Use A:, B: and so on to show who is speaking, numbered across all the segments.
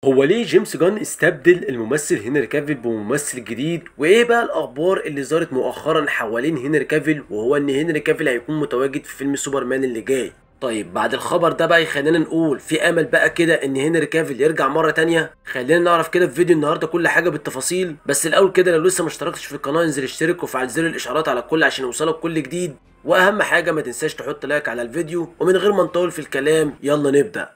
A: هو ليه جيمس جان استبدل الممثل هنري كافيل بممثل جديد وايه بقى الاخبار اللي ظهرت مؤخرا حوالين هنري كافيل وهو ان هنري كافيل هيكون متواجد في فيلم سوبرمان اللي جاي طيب بعد الخبر ده بقى يخلينا نقول في امل بقى كده ان هنري كافيل يرجع مره تانية خلينا نعرف كده في فيديو النهارده كل حاجه بالتفاصيل بس الاول كده لو لسه ما اشتركتش في القناه انزل اشترك وفعل زر الاشعارات على الكل عشان يوصلك كل جديد واهم حاجه ما تنساش تحط لايك على الفيديو ومن غير ما نطول في الكلام يلا نبدا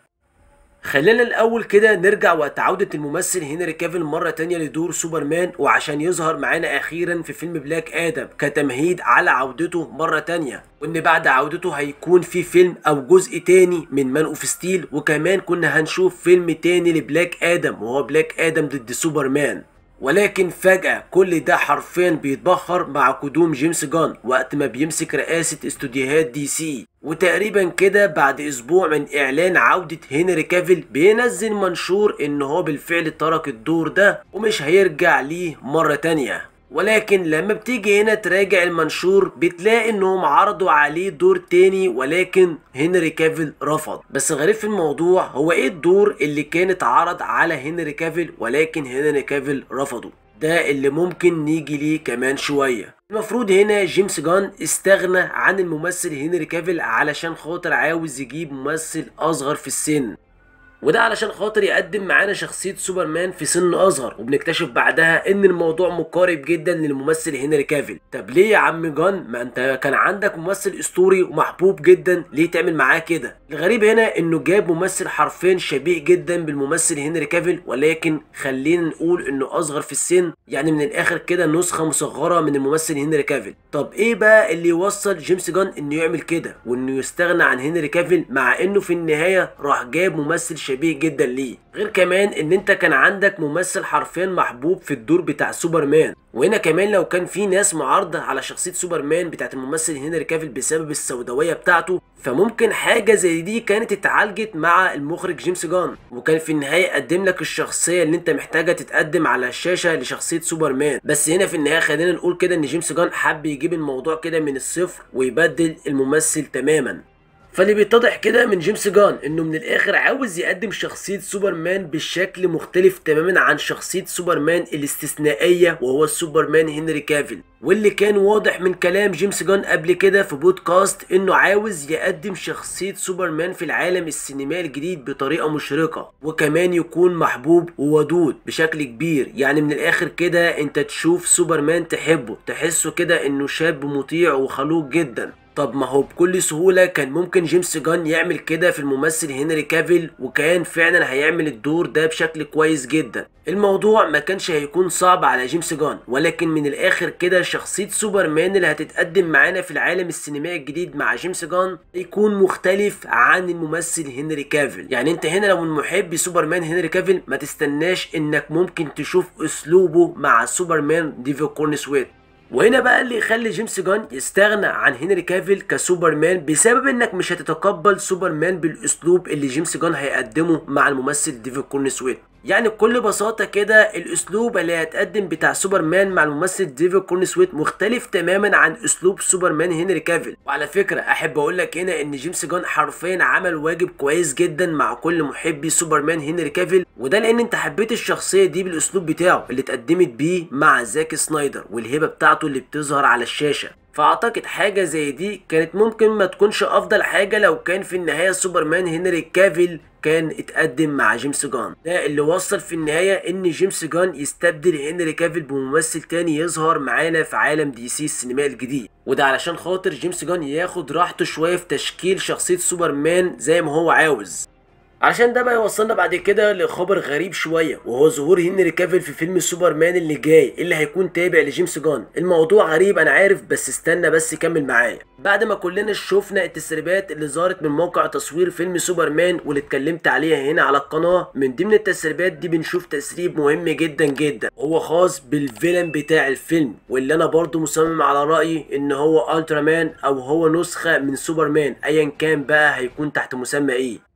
A: خلينا الاول كده نرجع وقت عودة الممثل هنري كافيل مرة تانية لدور سوبرمان وعشان يظهر معانا اخيرا في فيلم بلاك ادم كتمهيد على عودته مرة تانية وان بعد عودته هيكون في فيلم او جزء تاني من مان اوف ستيل وكمان كنا هنشوف فيلم تاني لبلاك ادم وهو بلاك ادم ضد سوبرمان ولكن فجأة كل ده حرفيا بيتبخر مع قدوم جيمس جان وقت ما بيمسك رئاسة استوديوهات دي سي وتقريبا كده بعد اسبوع من اعلان عودة هنري كافيل بينزل منشور ان هو بالفعل ترك الدور ده ومش هيرجع ليه مرة تانية ولكن لما بتيجي هنا تراجع المنشور بتلاقي انهم عرضوا عليه دور تاني ولكن هنري كافيل رفض بس غريب في الموضوع هو ايه الدور اللي كان اتعرض على هنري كافيل ولكن هنري كافيل رفضه ده اللي ممكن نيجي ليه كمان شوية المفروض هنا جيمس جان استغنى عن الممثل هنري كافيل علشان خاطر عاوز يجيب ممثل اصغر في السن وده علشان خاطر يقدم معانا شخصية سوبرمان في سن أصغر وبنكتشف بعدها إن الموضوع مقارب جدا للممثل هنري كافيل طب ليه يا عم جان ما أنت كان عندك ممثل أسطوري ومحبوب جدا ليه تعمل معاه كده الغريب هنا إنه جاب ممثل حرفيا شبيه جدا بالممثل هنري كافيل ولكن خلينا نقول إنه أصغر في السن يعني من الآخر كده نسخة مصغرة من الممثل هنري كافيل طب إيه بقى اللي يوصل جيمس جان إنه يعمل كده وإنه يستغنى عن هنري كافيل مع إنه في النهاية راح جاب ممثل شبيه جدا ليه غير كمان ان انت كان عندك ممثل حرفيا محبوب في الدور بتاع سوبرمان وهنا كمان لو كان في ناس معارضة على شخصية سوبرمان بتاعت الممثل هنري كافيل بسبب السوداوية بتاعته فممكن حاجة زي دي كانت اتعالجت مع المخرج جيمس جان وكان في النهاية قدم لك الشخصية اللي انت محتاجة تتقدم على الشاشة لشخصية سوبرمان بس هنا في النهاية خلينا نقول كده ان جيمس جان حب يجيب الموضوع كده من الصفر ويبدل الممثل تماما فاللي بيتضح كده من جيمس جان انه من الاخر عاوز يقدم شخصية سوبرمان بشكل مختلف تماما عن شخصية سوبرمان الاستثنائية وهو السوبرمان هنري كافيل واللي كان واضح من كلام جيمس جان قبل كده في بودكاست انه عاوز يقدم شخصية سوبرمان في العالم السينمائي الجديد بطريقة مشرقة وكمان يكون محبوب وودود بشكل كبير يعني من الاخر كده انت تشوف سوبرمان تحبه تحسه كده انه شاب مطيع وخلوق جدا طب ما هو بكل سهولة كان ممكن جيمس جان يعمل كده في الممثل هنري كافيل وكان فعلا هيعمل الدور ده بشكل كويس جدا الموضوع ما كانش هيكون صعب على جيمس جان ولكن من الاخر كده شخصية سوبرمان اللي هتتقدم معانا في العالم السينمائي الجديد مع جيمس جان يكون مختلف عن الممثل هنري كافيل يعني انت هنا لو من محبي سوبرمان هنري كافيل ما تستناش انك ممكن تشوف اسلوبه مع سوبرمان ديفو كورنسويت وهنا بقى اللي يخلي جيمس جان يستغنى عن هنري كافيل كسوبرمان بسبب انك مش هتتقبل سوبرمان بالاسلوب اللي جيمس جان هيقدمه مع الممثل ديفيد كورنسويت يعني بكل بساطة كده الأسلوب اللي هيتقدم بتاع سوبرمان مع الممثل ديفيد كورنسويت مختلف تماما عن أسلوب سوبرمان هنري كافيل وعلى فكرة أحب أقول لك هنا إن جيمس جان حرفيا عمل واجب كويس جدا مع كل محبي سوبرمان هنري كافيل وده لأن أنت حبيت الشخصية دي بالأسلوب بتاعه اللي اتقدمت بيه مع زاك سنايدر والهبة بتاعته اللي بتظهر على الشاشة فاعتقد حاجة زي دي كانت ممكن ما تكونش افضل حاجة لو كان في النهاية سوبرمان هنري كافيل كان اتقدم مع جيمس جان ده اللي وصل في النهاية ان جيمس جان يستبدل هنري كافيل بممثل تاني يظهر معانا في عالم دي سي السينمائي الجديد وده علشان خاطر جيمس جان ياخد راحته شوية في تشكيل شخصية سوبرمان زي ما هو عاوز عشان ده بقى يوصلنا بعد كده لخبر غريب شويه وهو ظهور هنري كافيل في فيلم سوبرمان اللي جاي اللي هيكون تابع لجيمس جان الموضوع غريب انا عارف بس استنى بس كمل معايا بعد ما كلنا شفنا التسريبات اللي ظهرت من موقع تصوير فيلم سوبرمان واللي اتكلمت عليها هنا على القناه من ضمن التسريبات دي بنشوف تسريب مهم جدا جدا هو خاص بالفيلن بتاع الفيلم واللي انا برضو مصمم على رايي ان هو الترا مان او هو نسخه من سوبرمان ايا كان بقى هيكون تحت مسمى ايه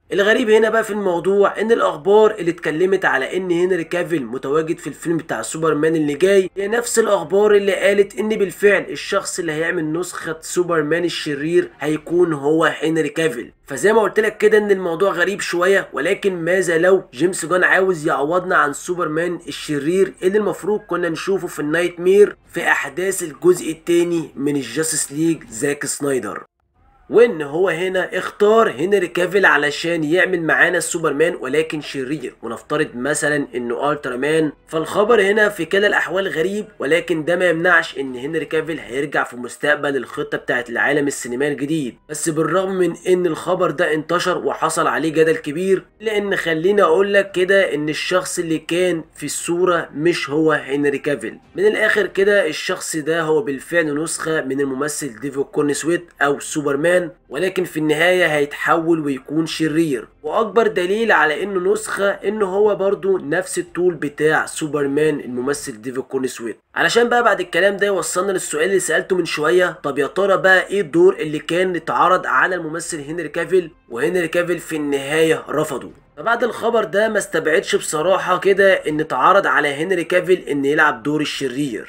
A: الغريب هنا بقى في الموضوع ان الاخبار اللي اتكلمت على ان هنري كافيل متواجد في الفيلم بتاع سوبرمان اللي جاي هي نفس الاخبار اللي قالت ان بالفعل الشخص اللي هيعمل نسخة سوبرمان الشرير هيكون هو هنري كافيل فزي ما قلت لك كده ان الموضوع غريب شوية ولكن ماذا لو جيمس جان عاوز يعوضنا عن سوبرمان الشرير اللي المفروض كنا نشوفه في النايت مير في احداث الجزء الثاني من الجاستس ليج زاك سنايدر وان هو هنا اختار هنري كافيل علشان يعمل معانا السوبرمان ولكن شرير ونفترض مثلا انه الترا مان فالخبر هنا في كلا الاحوال غريب ولكن ده ما يمنعش ان هنري كافيل هيرجع في مستقبل الخطه بتاعت العالم السينمائي الجديد بس بالرغم من ان الخبر ده انتشر وحصل عليه جدل كبير لان خليني اقول لك كده ان الشخص اللي كان في الصوره مش هو هنري كافيل من الاخر كده الشخص ده هو بالفعل نسخه من الممثل ديفو كورنسويت او سوبرمان ولكن في النهاية هيتحول ويكون شرير واكبر دليل على انه نسخة انه هو برضو نفس الطول بتاع سوبرمان الممثل ديفو كورنسويت علشان بقى بعد الكلام ده يوصلنا للسؤال اللي سألته من شوية طب يا ترى بقى ايه الدور اللي كان اتعرض على الممثل هنري كافيل وهنري كافيل في النهاية رفضه فبعد الخبر ده ما استبعدش بصراحة كده ان اتعرض على هنري كافيل ان يلعب دور الشرير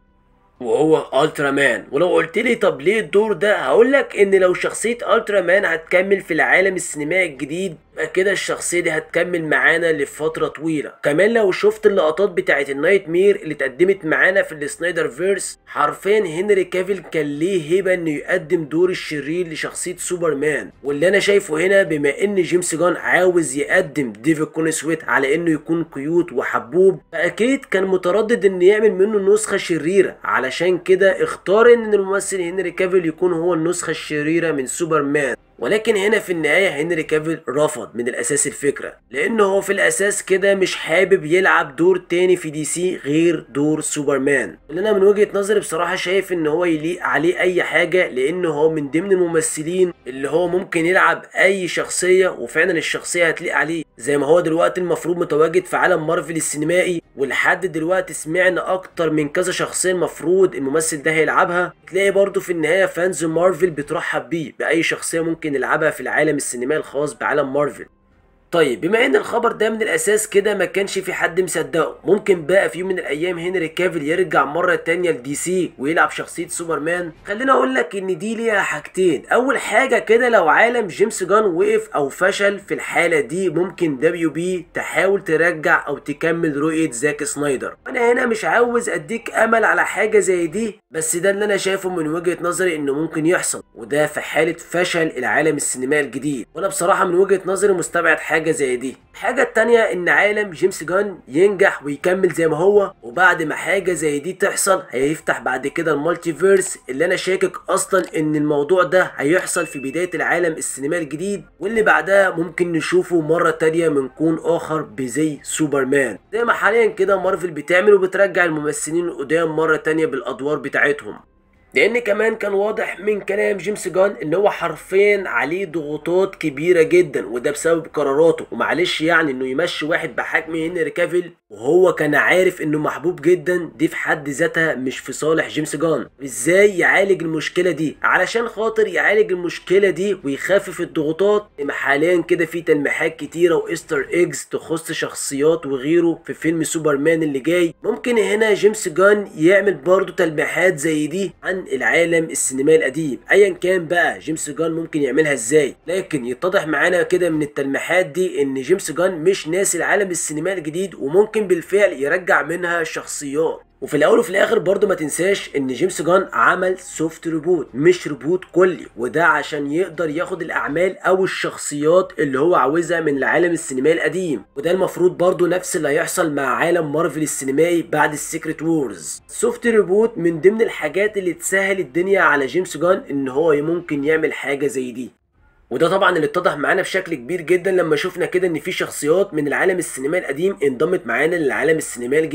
A: وهو الترا مان ولو قلت لي طب ليه الدور ده هقول لك ان لو شخصيه الترا مان هتكمل في العالم السينمائي الجديد يبقى كده الشخصيه دي هتكمل معانا لفتره طويله كمان لو شفت اللقطات بتاعه النايت مير اللي اتقدمت معانا في السنايدر فيرس حرفيا هنري كافيل كان ليه هبه انه يقدم دور الشرير لشخصيه سوبرمان واللي انا شايفه هنا بما ان جيمس جان عاوز يقدم ديفيد كونسويت على انه يكون كيوت وحبوب فاكيد كان متردد انه يعمل منه نسخه شريره علشان كده اختار ان الممثل هنري كافيل يكون هو النسخه الشريره من سوبرمان ولكن هنا في النهاية هنري كافيل رفض من الأساس الفكرة لأنه هو في الأساس كده مش حابب يلعب دور تاني في دي سي غير دور سوبرمان اللي أنا من وجهة نظري بصراحة شايف إن هو يليق عليه أي حاجة لأنه هو من ضمن الممثلين اللي هو ممكن يلعب أي شخصية وفعلا الشخصية هتليق عليه زي ما هو دلوقتي المفروض متواجد في عالم مارفل السينمائي ولحد دلوقتي سمعنا أكتر من كذا شخصية المفروض الممثل ده هيلعبها تلاقي برضه في النهاية فانز مارفل بترحب بيه بأي شخصية ممكن نلعبها في العالم السينمائي الخاص بعالم مارفل طيب بما ان الخبر ده من الاساس كده ما كانش في حد مصدقه ممكن بقى في يوم من الايام هنري كافيل يرجع مره تانية لدي سي ويلعب شخصيه سوبرمان خليني اقول لك ان دي ليها حاجتين اول حاجه كده لو عالم جيمس جان وقف او فشل في الحاله دي ممكن دبليو بي تحاول ترجع او تكمل رؤيه زاك سنايدر انا هنا مش عاوز اديك امل على حاجه زي دي بس ده اللي انا شايفه من وجهه نظري انه ممكن يحصل وده في حاله فشل العالم السينمائي الجديد وانا بصراحه من وجهه نظري مستبعد حاجه حاجه زي دي الحاجه التانية ان عالم جيمس جان ينجح ويكمل زي ما هو وبعد ما حاجه زي دي تحصل هيفتح بعد كده المالتي فيرس اللي انا شاكك اصلا ان الموضوع ده هيحصل في بدايه العالم السينمائي الجديد واللي بعدها ممكن نشوفه مره تانية من كون اخر بزي سوبرمان زي ما حاليا كده مارفل بتعمل وبترجع الممثلين القدام مره تانية بالادوار بتاعتهم لان كمان كان واضح من كلام جيمس جان ان هو حرفيا عليه ضغوطات كبيره جدا وده بسبب قراراته ومعلش يعني انه يمشي واحد بحجم هنري كافيل وهو كان عارف انه محبوب جدا دي في حد ذاتها مش في صالح جيمس جان ازاي يعالج المشكله دي علشان خاطر يعالج المشكله دي ويخفف الضغوطات حاليا كده في تلميحات كتيره وايستر ايجز تخص شخصيات وغيره في فيلم سوبرمان اللي جاي ممكن هنا جيمس جان يعمل برضه تلميحات زي دي عن العالم السينمائي القديم ايا كان بقى جيمس جان ممكن يعملها ازاي لكن يتضح معانا كده من التلميحات دي ان جيمس جان مش ناسي العالم السينمائي الجديد وممكن بالفعل يرجع منها شخصيات وفي الاول وفي الاخر برضه ما تنساش ان جيمس جان عمل سوفت ريبوت مش ريبوت كلي وده عشان يقدر ياخد الاعمال او الشخصيات اللي هو عاوزها من العالم السينمائي القديم وده المفروض برضه نفس اللي هيحصل مع عالم مارفل السينمائي بعد السيكريت وورز سوفت ريبوت من ضمن الحاجات اللي تسهل الدنيا على جيمس جان ان هو ممكن يعمل حاجه زي دي وده طبعا اللي اتضح معانا بشكل كبير جدا لما شفنا كده ان في شخصيات من العالم السينمائي القديم انضمت معانا للعالم السينمائي الجديد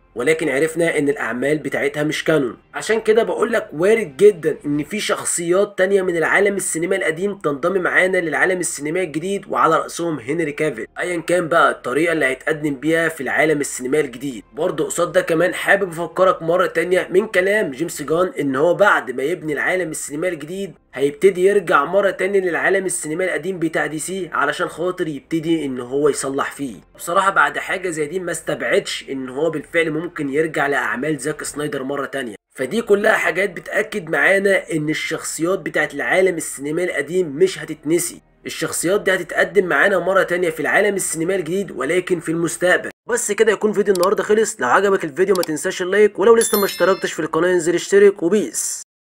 A: ولكن عرفنا ان الاعمال بتاعتها مش كانون عشان كده بقول لك وارد جدا ان في شخصيات تانية من العالم السينمائي القديم تنضم معانا للعالم السينمائي الجديد وعلى راسهم هنري كافيل ايا كان بقى الطريقه اللي هيتقدم بيها في العالم السينمائي الجديد برضه قصاد ده كمان حابب افكرك مره تانية من كلام جيمس جان ان هو بعد ما يبني العالم السينمائي الجديد هيبتدي يرجع مرة تاني للعالم السينمائي القديم بتاع دي سي علشان خاطر يبتدي ان هو يصلح فيه بصراحة بعد حاجة زي دي ما استبعدش ان هو بالفعل ممكن يرجع لأعمال زاك سنايدر مرة تانية فدي كلها حاجات بتأكد معانا ان الشخصيات بتاعت العالم السينمائي القديم مش هتتنسي الشخصيات دي هتتقدم معانا مرة تانية في العالم السينمائي الجديد ولكن في المستقبل بس كده يكون فيديو النهارده خلص لو عجبك الفيديو ما تنساش اللايك ولو لسه ما اشتركتش في القناة انزل اشترك وبيس